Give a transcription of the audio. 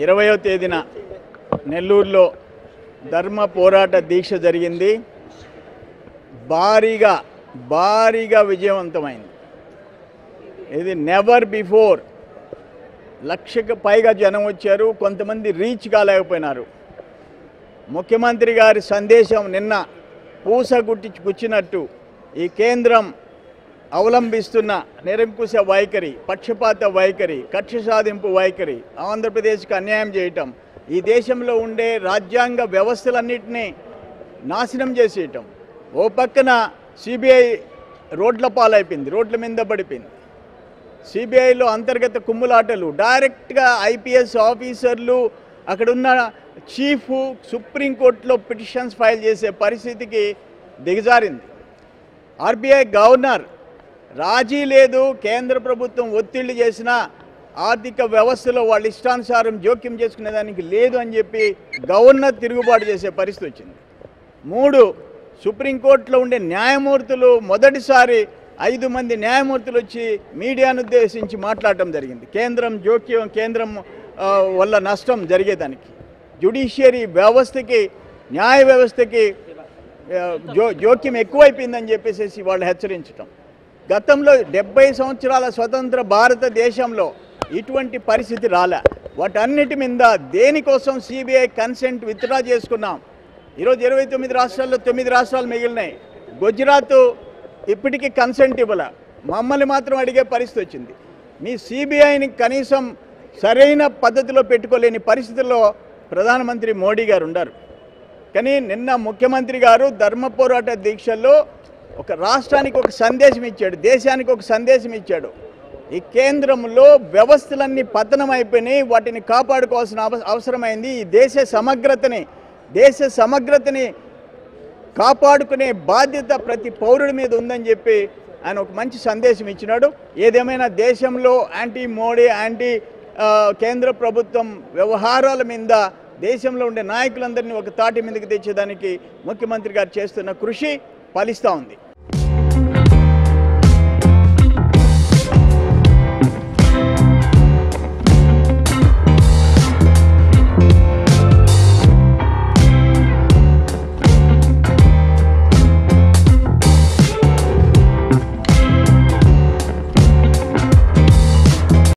ఇరవయో తేదీన నెల్లూరులో ధర్మ పోరాట దీక్ష జరిగింది భారీగా భారీగా విజయవంతమైంది ఇది నెవర్ బిఫోర్ లక్షకు పైగా జనం వచ్చారు కొంతమంది రీచ్ కాలేకపోయినారు ముఖ్యమంత్రి గారి సందేశం నిన్న పూస గుట్టి కూర్చున్నట్టు ఈ కేంద్రం అవలంబిస్తున్న నిరంకుశ వైఖరి పక్షపాత వైఖరి కక్ష సాధింపు వైఖరి ఆంధ్రప్రదేశ్కి అన్యాయం చేయటం ఈ దేశంలో ఉండే రాజ్యాంగ వ్యవస్థలన్నింటినీ నాశనం చేసేయటం ఓ పక్కన సిబిఐ రోడ్ల పాలైపోయింది రోడ్ల మీద పడిపోయింది సిబిఐలో అంతర్గత కుమ్ములాటలు డైరెక్ట్గా ఐపీఎస్ ఆఫీసర్లు అక్కడున్న చీఫ్ సుప్రీంకోర్టులో పిటిషన్స్ ఫైల్ చేసే పరిస్థితికి దిగజారింది ఆర్బీఐ గవర్నర్ రాజీ లేదు కేంద్ర ప్రభుత్వం ఒత్తిళ్లు చేసినా ఆర్థిక వ్యవస్థలో వాళ్ళ ఇష్టానుసారం జోక్యం చేసుకునే దానికి లేదు అని చెప్పి గవర్నర్ తిరుగుబాటు చేసే పరిస్థితి వచ్చింది మూడు సుప్రీంకోర్టులో ఉండే న్యాయమూర్తులు మొదటిసారి ఐదు మంది న్యాయమూర్తులు వచ్చి మీడియాను ఉద్దేశించి మాట్లాడటం జరిగింది కేంద్రం జోక్యం కేంద్రం ఆ, వల్ల నష్టం జరిగేదానికి జ్యుడిషియరీ వ్యవస్థకి న్యాయ వ్యవస్థకి ఆ, జో జోక్యం ఎక్కువైపోయిందని చెప్పేసి వాళ్ళు హెచ్చరించటం గతంలో డెబ్బై సంవత్సరాల స్వతంత్ర భారతదేశంలో ఇటువంటి పరిస్థితి రాలే వాటన్నిటి మీద దేనికోసం సిబిఐ కన్సెంట్ విత్డ్రా చేసుకున్నాం ఈరోజు ఇరవై తొమ్మిది రాష్ట్రాల్లో తొమ్మిది రాష్ట్రాలు మిగిలినాయి గుజరాత్ ఇప్పటికీ కన్సెంట్ ఇవ్వలే మమ్మల్ని మాత్రం అడిగే పరిస్థితి వచ్చింది మీ సిబిఐని కనీసం సరైన పద్ధతిలో పెట్టుకోలేని పరిస్థితుల్లో ప్రధానమంత్రి మోడీ గారు ఉండారు కానీ నిన్న ముఖ్యమంత్రి గారు ధర్మ పోరాట దీక్షల్లో ఒక రాష్ట్రానికి ఒక సందేశం ఇచ్చాడు దేశానికి ఒక సందేశం ఇచ్చాడు ఈ కేంద్రంలో వ్యవస్థలన్నీ పతనం అయిపోయినాయి వాటిని కాపాడుకోవాల్సిన అవ- అవసరమైంది ఈ దేశ సమగ్రతని దేశ సమగ్రతని కాపాడుకునే బాధ్యత ప్రతి పౌరుడి మీద ఉందని చెప్పి ఆయన ఒక మంచి సందేశం ఇచ్చినాడు ఏదేమైనా దేశంలో యాంటీ మోడీ యాంటీ ఆ, కేంద్ర ప్రభుత్వం వ్యవహారాల మీద దేశంలో ఉండే నాయకులందరినీ ఒక తాటి మీదకి తెచ్చేదానికి ముఖ్యమంత్రి గారు చేస్తున్న కృషి ఫలిస్తూ ఉంది